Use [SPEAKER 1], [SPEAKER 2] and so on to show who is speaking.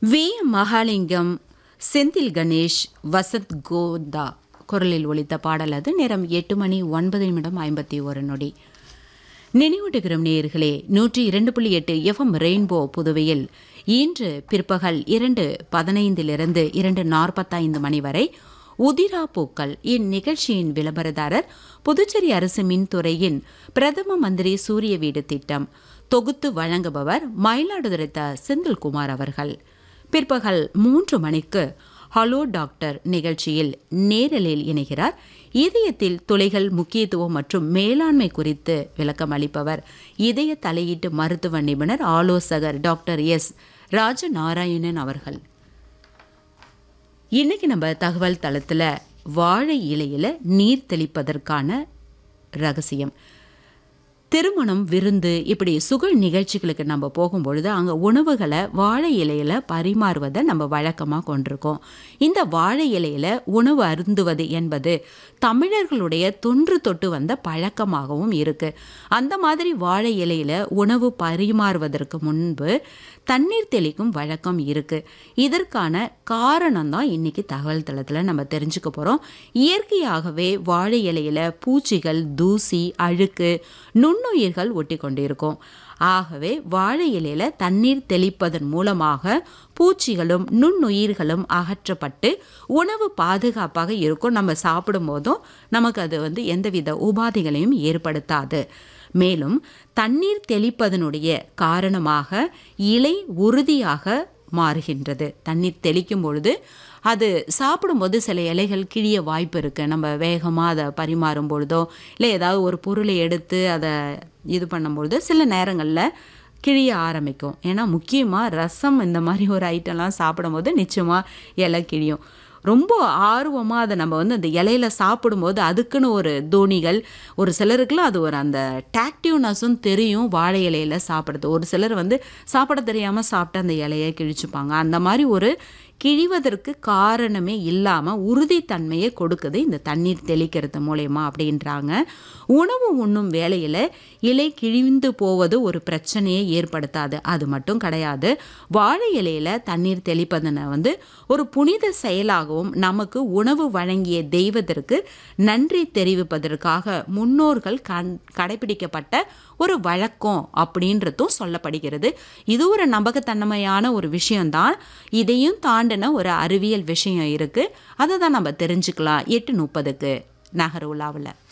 [SPEAKER 1] we Mahalingam Senthil Ganesh Vasanth Kotha குரலில் ஒலித்த பாடல் அது நேரம் எட்டு மணி ஒன்பது நிமிடம் ஐம்பத்தி ஒரு நொடி நினைவூட்டுகிறோம் நேயர்களே நூற்றி இரண்டு புள்ளி எட்டு எஃப்எம் ரெயின்போ புதுவையில் இன்று பிற்பகல் இரண்டு பதினைந்திலிருந்து இரண்டு நாற்பத்தைந்து மணி வரை உதிரா பூக்கள் இந்நிகழ்ச்சியின் விளம்பரதாரர் புதுச்சேரி அரசு மின்துறையின் பிரதம மந்திரி சூரிய வீடு திட்டம் தொகுத்து வழங்குபவர் மயிலாடுதுறை த செந்தில்குமார் அவர்கள் பிற்பகல் மூன்று மணிக்கு ஹலோ டாக்டர் நிகழ்ச்சியில் நேரலில் இணைகிறார் இதயத்தில் துளைகள் முக்கியத்துவம் மற்றும் மேலாண்மை குறித்து விளக்கம் அளிப்பவர் இதய தலையீட்டு மருத்துவ நிபுணர் ஆலோசகர் டாக்டர் எஸ் ராஜநாராயணன் அவர்கள் இன்னைக்கு நம்ம தகவல் தளத்தில் வாழை இலையில நீர் தெளிப்பதற்கான ரகசியம் திருமணம் விருந்து இப்படி சுகல் நிகழ்ச்சிகளுக்கு நம்ம போகும்பொழுது அங்கே உணவுகளை வாழை இலையில பரிமாறுவதை நம்ம வழக்கமாக கொண்டிருக்கோம் இந்த வாழை இலையில உணவு அருந்துவது என்பது தமிழர்களுடைய தொன்று தொட்டு வந்த பழக்கமாகவும் இருக்கு அந்த மாதிரி வாழை இலையில உணவு பரிமாறுவதற்கு முன்பு தண்ணீர் தெளிக்கும் வழக்கம் இருக்கு இதற்கான காரணம் தான் இன்னைக்கு தகவல் தளத்தில் நம்ம தெரிஞ்சுக்க போகிறோம் இயற்கையாகவே வாழை இலையில பூச்சிகள் தூசி அழுக்கு நுண்ணுயிர்கள் ஒட்டி கொண்டிருக்கும் ஆகவே வாழை இலையில தண்ணீர் தெளிப்பதன் மூலமாக பூச்சிகளும் நுண்ணுயிர்களும் அகற்றப்பட்டு உணவு பாதுகாப்பாக இருக்கும் நம்ம சாப்பிடும் போதும் நமக்கு அது வந்து எந்தவித உபாதைகளையும் ஏற்படுத்தாது மேலும் தண்ணீர் தெளிப்பதனுடைய காரணமாக இலை உறுதியாக மாறுகின்றது தண்ணீர் தெளிக்கும் பொழுது அது சாப்பிடும்போது சில இலைகள் கிழிய வாய்ப்பு இருக்குது நம்ம வேகமாக அதை பரிமாறும் பொழுதோ இல்லை ஏதாவது ஒரு பொருளை எடுத்து அதை இது பண்ணும்பொழுது சில நேரங்களில் கிழிய ஆரம்பிக்கும் ஏன்னா முக்கியமாக ரசம் இந்த மாதிரி ஒரு ஐட்டம்லாம் சாப்பிடும்போது நிச்சயமாக இலை கிழியும் ரொம்ப ஆர்வமாக அதை நம்ம வந்து அந்த இலையில சாப்பிடும்போது அதுக்குன்னு ஒரு தோணிகள் ஒரு சிலருக்குலாம் அது ஒரு அந்த டாக்டிவ்னஸும் தெரியும் வாழை இலையில சாப்பிட்றது ஒரு சிலர் வந்து சாப்பிட தெரியாமல் சாப்பிட்டு அந்த இலையை கிழிச்சுப்பாங்க அந்த மாதிரி ஒரு கிழிவதற்கு காரணமே இல்லாமல் உறுதித்தன்மையை கொடுக்குது இந்த தண்ணீர் தெளிக்கிறது மூலயமா அப்படின்றாங்க உணவு உண்ணும் வேலையில் இலை கிழிந்து போவது ஒரு பிரச்சனையை ஏற்படுத்தாது அது மட்டும் கிடையாது வாழை இலையில தண்ணீர் தெளிப்பதனை வந்து ஒரு புனித செயலாகவும் நமக்கு உணவு வழங்கிய தெய்வத்திற்கு நன்றி தெரிவிப்பதற்காக முன்னோர்கள் கண் கடைபிடிக்கப்பட்ட ஒரு வழக்கம் அப்படின்றதும் சொல்லப்படுகிறது இது ஒரு நம்பகத்தன்மையான ஒரு விஷயம்தான் இதையும் தாண்டின ஒரு அறிவியல் விஷயம் இருக்குது அதை தான் நம்ம தெரிஞ்சுக்கலாம் எட்டு முப்பதுக்கு நகர் உலாவில்